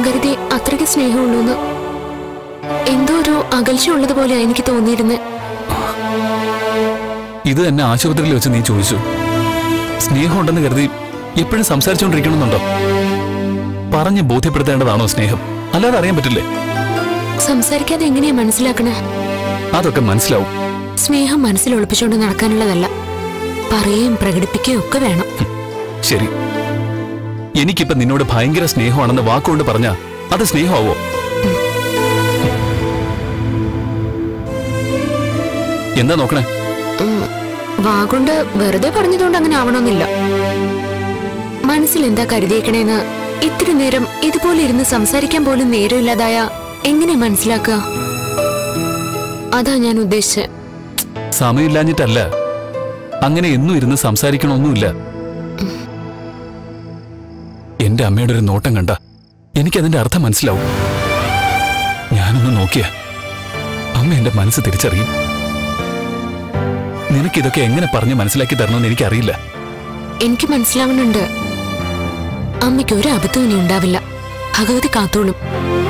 കരുതി അത്രയ്ക്ക് സ്നേഹമുള്ളൂന്ന് എന്തോ ഒരു അകൽച്ച ഉള്ളതുപോലെ എനിക്ക് തോന്നിയിരുന്നത് ഇത് തന്നെ ആശുപത്രിയിൽ വെച്ച് നീ ചോദിച്ചു സ്നേഹമുണ്ടെന്ന് കരുതി എപ്പോഴും സംസാരിച്ചുകൊണ്ടിരിക്കണമെന്നുണ്ടോ പറഞ്ഞ് ബോധ്യപ്പെടുത്തേണ്ടതാണോ സ്നേഹം അല്ലാതെ അറിയാൻ പറ്റില്ലേ സംസാരിക്കാതെ എങ്ങനെയാ മനസ്സിലാക്കണേ അതൊക്കെ മനസ്സിലാവും സ്നേഹം മനസ്സിൽ ഒളിപ്പിച്ചുകൊണ്ട് നടക്കാനുള്ളതല്ല പറയുകയും പ്രകടിപ്പിക്കുകയും ഒക്കെ വേണം ശരി എനിക്കിപ്പോ നിന്നോട് ഭയങ്കര സ്നേഹമാണെന്ന് വാക്കുകൊണ്ട് പറഞ്ഞാ അത് സ്നേഹമാവോ എന്താ നോക്കണേ ഉം, വാഗൊണ്ട് വെറുതെ പറഞ്ഞതുകൊണ്ട് അങ്ങനെ ആവണമെന്നില്ല മനസ്സിൽ എന്താ കരുതിയേക്കണേന്ന് ഇത്തിരി നേരം ഇതുപോലെ ഇരുന്ന് സംസാരിക്കാൻ പോലും നേരമില്ലാതായ എങ്ങനെ മനസ്സിലാക്കുക അതാ ഞാൻ ഉദ്ദേശിച്ചത് സമയമില്ലാഞ്ഞിട്ടല്ല അങ്ങനെ എന്നും ഇരുന്ന് സംസാരിക്കണമൊന്നുമില്ല എന്റെ അമ്മയുടെ ഒരു നോട്ടം കണ്ട എനിക്കതിന്റെ അർത്ഥം മനസ്സിലാവും ഞാനൊന്ന് നോക്കിയ അമ്മ എന്റെ മനസ്സ് തിരിച്ചറിയും നിനക്കിതൊക്കെ എങ്ങനെ പറഞ്ഞ് മനസ്സിലാക്കി തരണമെന്ന് എനിക്കറിയില്ല എനിക്ക് മനസ്സിലാവുന്നുണ്ട് അമ്മയ്ക്ക് ഒരു അബദ്ധവും ഇനി ഉണ്ടാവില്ല ഭഗവതി കാത്തോളും